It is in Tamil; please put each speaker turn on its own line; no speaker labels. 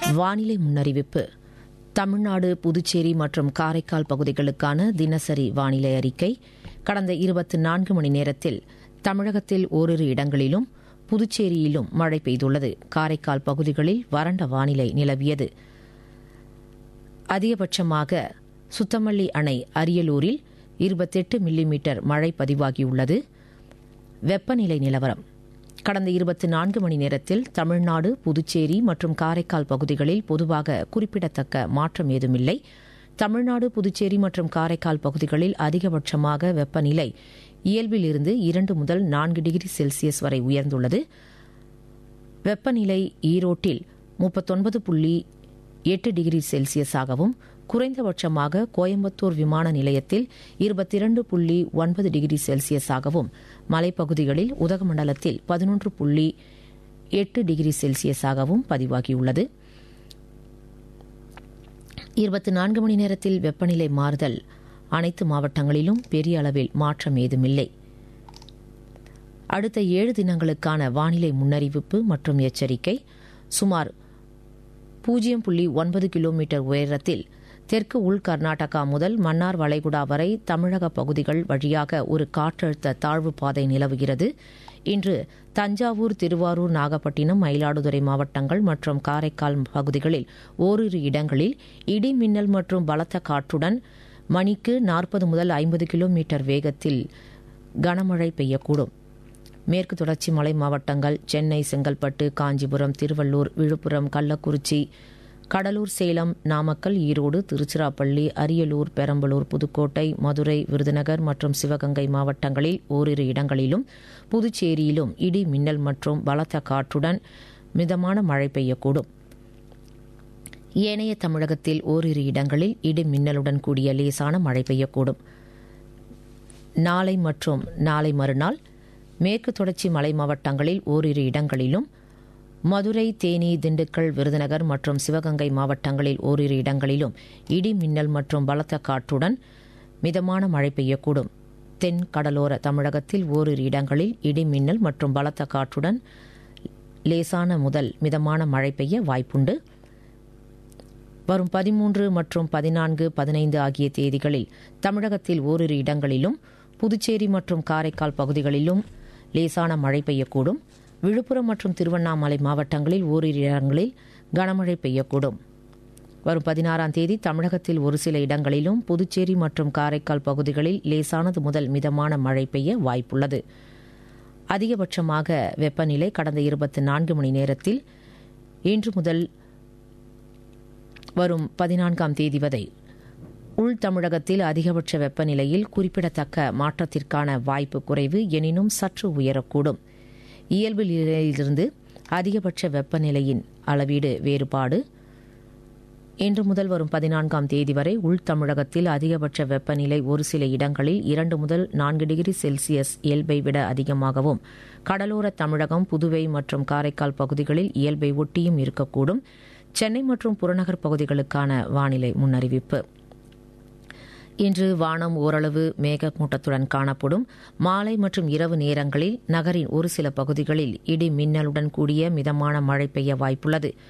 வானிலை முன்னறிவிப்பு தமிழ்நாடு புதுச்சேரி மற்றும் காரைக்கால் பகுதிகளுக்கான தினசரி வானிலை அறிக்கை கடந்த இருபத்தி நான்கு மணி நேரத்தில் தமிழகத்தில் ஓரிரு இடங்களிலும் புதுச்சேரியிலும் மழை பெய்துள்ளது காரைக்கால் பகுதிகளில் வறண்ட வானிலை நிலவியது அதிகபட்சமாக சுத்தமல்லி அணை அரியலூரில் இருபத்தெட்டு மில்லிமீட்டர் மழை பதிவாகியுள்ளது வெப்பநிலை நிலவரம் கடந்த இருபத்தி நான்கு மணி நேரத்தில் தமிழ்நாடு புதுச்சேரி மற்றும் காரைக்கால் பகுதிகளில் பொதுவாக குறிப்பிடத்தக்க மாற்றம் ஏதுமில்லை தமிழ்நாடு புதுச்சேரி மற்றும் காரைக்கால் பகுதிகளில் அதிகபட்சமாக வெப்பநிலை இயல்பிலிருந்து இரண்டு முதல் நான்கு டிகிரி செல்சியஸ் வரை உயர்ந்துள்ளது வெப்பநிலை ஈரோட்டில் முப்பத்தொன்பது புள்ளி எட்டு டிகிரி செல்சியஸாகவும் குறைந்தபட்சமாக கோயம்புத்தூர் விமான நிலையத்தில் இருபத்தி இரண்டு புள்ளி ஒன்பது டிகிரி செல்சியஸாகவும் மலைப்பகுதிகளில் உதகமண்டலத்தில் பதினொன்று புள்ளி எட்டு டிகிரி செல்சியஸாகவும் பதிவாகியுள்ளது இருபத்தி நான்கு மணி நேரத்தில் வெப்பநிலை மாறுதல் அனைத்து மாவட்டங்களிலும் பெரிய அளவில் மாற்றம் ஏதுமில்லை அடுத்த ஏழு தினங்களுக்கான வானிலை முன்னறிவிப்பு மற்றும் எச்சரிக்கை சுமார் பூஜ்ஜியம் புள்ளி ஒன்பது கிலோமீட்டர் உயரத்தில் தெற்கு உள் கர்நாடகா முதல் மன்னார் வளைகுடா வரை தமிழக பகுதிகள் வழியாக ஒரு காற்றழுத்த தாழ்வு பாதை நிலவுகிறது இன்று தஞ்சாவூர் திருவாரூர் நாகப்பட்டினம் மயிலாடுதுறை மாவட்டங்கள் மற்றும் காரைக்கால் பகுதிகளில் ஓரிரு இடங்களில் இடி மின்னல் மற்றும் பலத்த காற்றுடன் மணிக்கு நாற்பது முதல் ஐம்பது கிலோமீட்டர் வேகத்தில் கனமழை பெய்யக்கூடும் மேற்கு தொடர்ச்சி மலை மாவட்டங்கள் சென்னை செங்கல்பட்டு காஞ்சிபுரம் திருவள்ளூர் விழுப்புரம் கள்ளக்குறிச்சி கடலூர் சேலம் நாமக்கல் ஈரோடு திருச்சிராப்பள்ளி அரியலூர் பெரம்பலூர் புதுக்கோட்டை மதுரை விருதுநகர் மற்றும் சிவகங்கை மாவட்டங்களில் ஓரிரு இடங்களிலும் புதுச்சேரியிலும் இடி மின்னல் மற்றும் பலத்த காற்றுடன் மிதமான மழை பெய்யக்கூடும் ஏனைய தமிழகத்தில் ஓரிரு இடங்களில் இடி மின்னலுடன் கூடிய லேசான மழை பெய்யக்கூடும் நாளை மற்றும் நாளை மறுநாள் மேற்கு தொடர்ச்சி மலை மாவட்டங்களில் ஓரிரு இடங்களிலும் மதுரை தேனி திண்டுக்கல் விருதுநகர் மற்றும் சிவகங்கை மாவட்டங்களில் ஓரிரு இடங்களிலும் இடி மின்னல் மற்றும் பலத்த காற்றுடன் மிதமான மழை பெய்யக்கூடும் தென் கடலோர தமிழகத்தில் ஓரிரு இடங்களில் இடி மின்னல் மற்றும் பலத்த காற்றுடன் லேசான முதல் மிதமான மழை பெய்ய வாய்ப்புண்டு வரும் பதிமூன்று மற்றும் பதினான்கு பதினைந்து ஆகிய தேதிகளில் தமிழகத்தில் ஓரிரு இடங்களிலும் புதுச்சேரி மற்றும் காரைக்கால் பகுதிகளிலும் லேசான மழை பெய்யக்கூடும் விழுப்புரம் மற்றும் திருவண்ணாமலை மாவட்டங்களில் ஓரிரு இடங்களில் கனமழை பெய்யக்கூடும் வரும் பதினாறாம் தேதி தமிழகத்தில் ஒரு சில இடங்களிலும் புதுச்சேரி மற்றும் காரைக்கால் பகுதிகளில் லேசானது முதல் மிதமான மழை பெய்ய வாய்ப்புள்ளது அதிகபட்சமாக வெப்பநிலை கடந்த இருபத்தி நான்கு மணி நேரத்தில் இன்று முதல் வரும் பதினான்காம் தேதி வரை உள் தமிழகத்தில் அதிகபட்ச வெப்பநிலையில் குறிப்பிடத்தக்க மாற்றத்திற்கான வாய்ப்பு குறைவு எனினும் சற்று உயரக்கூடும் இயல்பு நிலையிலிருந்து அதிகபட்ச வெப்பநிலையின் அளவீடு வேறுபாடு இன்று முதல் வரும் பதினான்காம் தேதி வரை உள் தமிழகத்தில் அதிகபட்ச வெப்பநிலை ஒரு சில இடங்களில் இரண்டு முதல் நான்கு டிகிரி செல்சியஸ் இயல்பை விட அதிகமாகவும் கடலோர தமிழகம் புதுவை மற்றும் காரைக்கால் பகுதிகளில் இயல்பை ஒட்டியும் இருக்கக்கூடும் சென்னை மற்றும் புறநகர் பகுதிகளுக்கான வானிலை முன்னறிவிப்பு இன்று வானம் ஓரளவு மேகமூட்டத்துடன் காணப்படும் மாலை மற்றும் இரவு நேரங்களில் நகரின் ஒரு சில பகுதிகளில் இடி மின்னலுடன் கூடிய மிதமான மழை பெய்ய வாய்ப்புள்ளது